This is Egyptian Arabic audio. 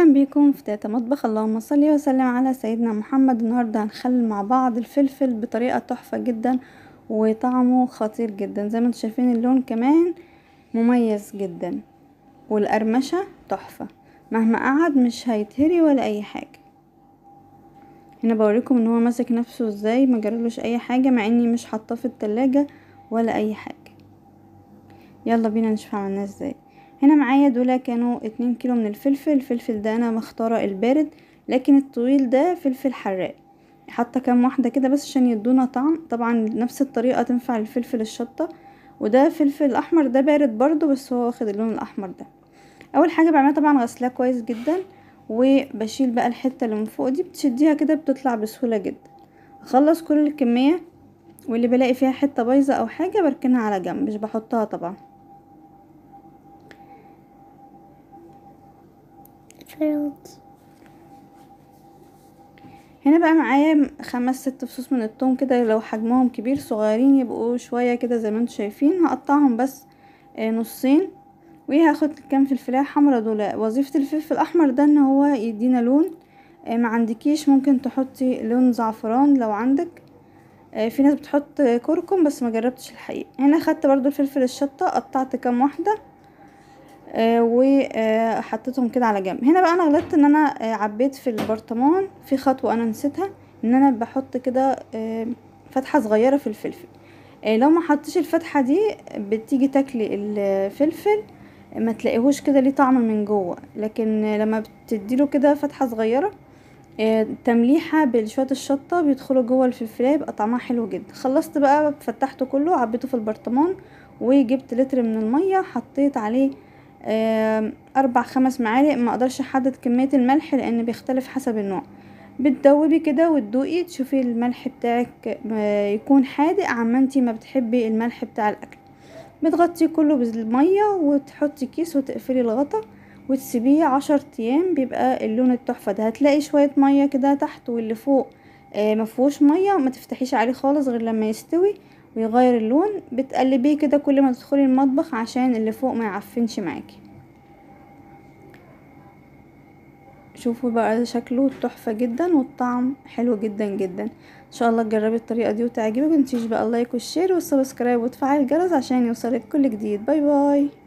اهلا بيكم في تاتا مطبخ اللهم صل وسلم على سيدنا محمد النهارده هنخلل مع بعض الفلفل بطريقه تحفه جدا وطعمه خطير جدا زي ما انتم شايفين اللون كمان مميز جدا والقرمشه تحفه مهما قعد مش هيتهري ولا اي حاجه هنا بوريكم ان هو ماسك نفسه ازاي ما جرالوش اي حاجه مع اني مش حاطاه في التلاجة ولا اي حاجه يلا بينا نشوف عملناه ازاي هنا معايا دول كانوا اتنين كيلو من الفلفل الفلفل ده انا مختاره البارد لكن الطويل ده فلفل حراق حاطه كام واحده كده بس عشان يدونا طعم طبعا نفس الطريقه تنفع للفلفل الشطه وده فلفل احمر ده بارد برضو بس هو واخد اللون الاحمر ده اول حاجه بعملها طبعا غسلاه كويس جدا وبشيل بقى الحته اللي من فوق دي بتشديها كده بتطلع بسهوله جدا اخلص كل الكميه واللي بلاقي فيها حته بايظه او حاجه بركنها على جنب مش بحطها طبعا filled هنا بقى معايا خمس ست فصوص من الثوم كده لو حجمهم كبير صغيرين يبقوا شويه كده زي ما انتم شايفين هقطعهم بس نصين وهاخد كام فلفلايه حمرا دول وظيفه الفلفل الاحمر ده ان هو يدينا لون ما عندكيش ممكن تحطي لون زعفران لو عندك في ناس بتحط كركم بس ما جربتش الحقيقه هنا خدت برضو الفلفل الشطه قطعت كام واحده آه وحطيتهم كده على جنب هنا بقى انا غلطت ان انا آه عبيت في البرطمان في خطوه انا نسيتها ان انا بحط كده آه فتحه صغيره في الفلفل لو ما حطيش الفتحه دي بتيجي تاكلي الفلفل ما تلاقيهوش كده ليه طعم من جوه لكن لما بتديله كده فتحه صغيره تمليحه بشويه الشطه بيدخلوا جوه الفلفلايه يبقى طعمها حلو جدا خلصت بقى فتحته كله عبيته في البرطمان وجبت لتر من الميه حطيت عليه اربع خمس معالق ما اقدرش احدد كميه الملح لان بيختلف حسب النوع بتدوبي كده وتدوقي تشوفي الملح بتاعك يكون حادق عما انتي ما بتحبي الملح بتاع الاكل بتغطيه كله بالميه وتحطي كيس وتقفلي الغطا وتسيبيه عشر ايام بيبقى اللون التحفه ده هتلاقي شويه ميه كده تحت واللي فوق مفهوش ميه ما تفتحيش عليه خالص غير لما يستوي ويغير اللون بتقلبيه كده كل ما تدخلي المطبخ عشان اللي فوق ما يعفنش معاكي شوفوا بقى شكله تحفه جدا والطعم حلو جدا جدا ان شاء الله تجربي الطريقه دي وتعجبك متنسيش بقى اللايك والشير والسبسكرايب وتفعلي الجرس عشان يوصلك كل جديد باي باي